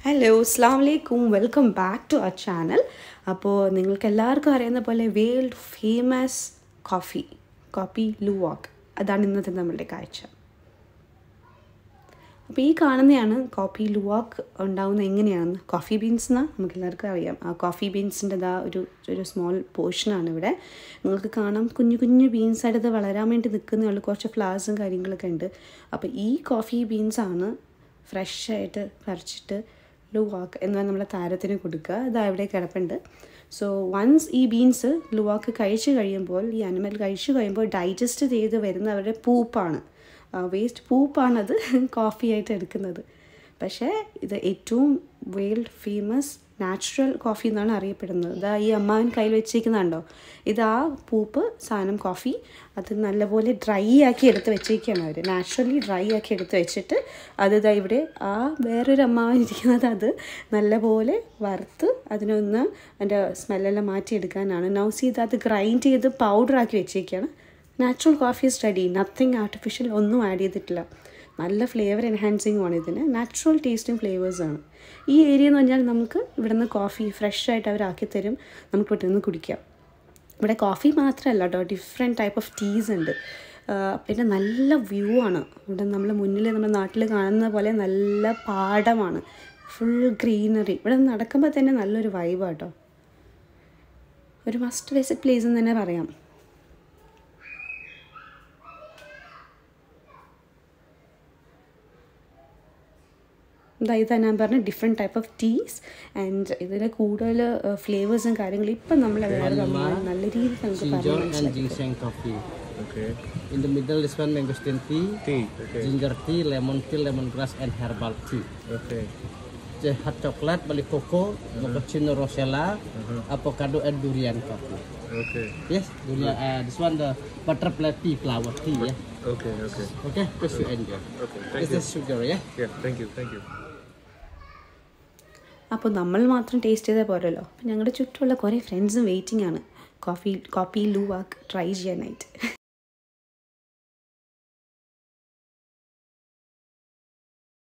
Hello അസ്ലാം വലൈക്കും welcome back to our channel അപ്പോൾ നിങ്ങൾക്ക് എല്ലാവർക്കും അറിയുന്ന പോലെ world famous coffee kopi luwak അതാണ് ഇന്നത്തെ നമ്മളുടെ കാഴ്ച അപ്പോൾ ഈ കാണുന്നതാണ് കോഫി ലുവാക്ക് ഉണ്ടാവുന്നത് എങ്ങനെയാണെന്ന് കോഫി ബീൻസ് എന്നാൽ നമുക്ക് എല്ലാവർക്കും അറിയാം ആ കോഫി ബീൻസിൻ്റെതാ ഒരു ഒരു സ്മോൾ പോർഷനാണ് ഇവിടെ നിങ്ങൾക്ക് കാണാം കുഞ്ഞു കുഞ്ഞു ബീൻസ് ആയിട്ട് ഇത് വളരാൻ വേണ്ടി നിൽക്കുന്നേ ഉള്ളൂ കുറച്ച് ഫ്ലവേഴ്സും കാര്യങ്ങളൊക്കെ ഉണ്ട് അപ്പോൾ ഈ കോഫി ബീൻസാണ് ഫ്രഷായിട്ട് പറിച്ചിട്ട് ലുവാക്ക് എന്ന് നമ്മളെ താരത്തിന് കൊടുക്കുക ഇത് അവിടെ കിടപ്പുണ്ട് സോ വൺസ് ഈ ബീൻസ് ലുവാക്ക് കഴിച്ചു കഴിയുമ്പോൾ ഈ അനിമൽ കഴിച്ചു കഴിയുമ്പോൾ ഡൈജസ്റ്റ് ചെയ്ത് വരുന്ന അവരുടെ പൂപ്പാണ് വേസ്റ്റ് പൂപ്പാണത് കോഫി ആയിട്ട് എടുക്കുന്നത് പക്ഷേ ഇത് ഏറ്റവും വേൾഡ് ഫേമസ് നാച്ചുറൽ കോഫി എന്നാണ് അറിയപ്പെടുന്നത് ഇതാ ഈ അമ്മാവൻ കയ്യിൽ വെച്ചിരിക്കുന്നുണ്ടോ ഇത് ആ പൂപ്പ് സാധനം കോഫി അത് നല്ലപോലെ ഡ്രൈ ആക്കി എടുത്ത് വെച്ചേക്കാണ് അവർ നാച്ചുറലി ഡ്രൈ ആക്കി എടുത്ത് വെച്ചിട്ട് അത് ഇതാ ഇവിടെ ആ വേറൊരു അമ്മാവൻ ഇരിക്കുന്നത് അത് നല്ലപോലെ വറുത്ത് അതിനൊന്ന് അതിൻ്റെ സ്മെല്ലെല്ലാം മാറ്റിയെടുക്കാനാണ് നൗസ് ചെയ്ത് അത് ഗ്രൈൻഡ് ചെയ്ത് പൗഡറാക്കി വെച്ചേക്കാണ് natural coffee is ready nothing artificial ഒന്നും ആഡ് ചെയ്തിട്ടില്ല നല്ല ഫ്ലേവർ എൻഹാൻസിങ്ങും ആണ് ഇതിന് നാച്ചുറൽ ടേസ്റ്റും ഫ്ലേവേഴ്സാണ് ഈ ഏരിയ എന്ന് പറഞ്ഞാൽ നമുക്ക് ഇവിടെ നിന്ന് കോഫി ഫ്രഷ് ആയിട്ട് അവർ ആക്കി തരും നമുക്ക് ഇവിടെ നിന്ന് കുടിക്കാം ഇവിടെ കോഫി മാത്രമല്ല കേട്ടോ ഡിഫറെൻറ്റ് ടൈപ്പ് ഓഫ് ടീസ് ഉണ്ട് പിന്നെ നല്ല വ്യൂ ആണ് ഇവിടെ നമ്മൾ മുന്നിൽ നമ്മുടെ നാട്ടിൽ കാണുന്ന പോലെ നല്ല പാടമാണ് ഫുൾ ഗ്രീനറി ഇവിടെ നടക്കുമ്പോൾ തന്നെ നല്ലൊരു വൈബാട്ടോ ഒരു മസ്റ്റ് വിസിറ്റ് പ്ലേസ് എന്ന് തന്നെ പറയാം എന്താ ഇത് ഞാൻ പറഞ്ഞ different type of teas and ഇതിൽ കൂടുതൽ ഫ്ലേവേഴ്സും കാര്യങ്ങളും ഇപ്പം നമ്മൾ വേറെ നല്ല രീതിയിൽ നമുക്ക് Ginger പറഞ്ഞു and മനസ്സിലാക്കി ginseng coffee. Okay. In the middle, this one mangosteen tea, Tea. Okay. ginger tea, lemon tea, lemongrass, and herbal tea. Okay. The hot chocolate, balik cocoa, mochaccino rosella, avocado, and durian coffee. Okay. Yes, durian. Uh, this one the butterfly tea, flower tea. Yeah. Okay. Okay. Okay, just you enjoy. Okay. This Thank you. is sugar. Yeah. Yeah. Thank you. Thank you. അപ്പോൾ നമ്മൾ മാത്രം taste ചെയ്താൽ പോരല്ലോ അപ്പോൾ ഞങ്ങളുടെ ചുറ്റുമുള്ള കുറേ ഫ്രണ്ട്സും വെയിറ്റിംഗ് ആണ് കോഫി കോപ്പി ലൂവാക്ക് ട്രൈ ചെയ്യാനായിട്ട്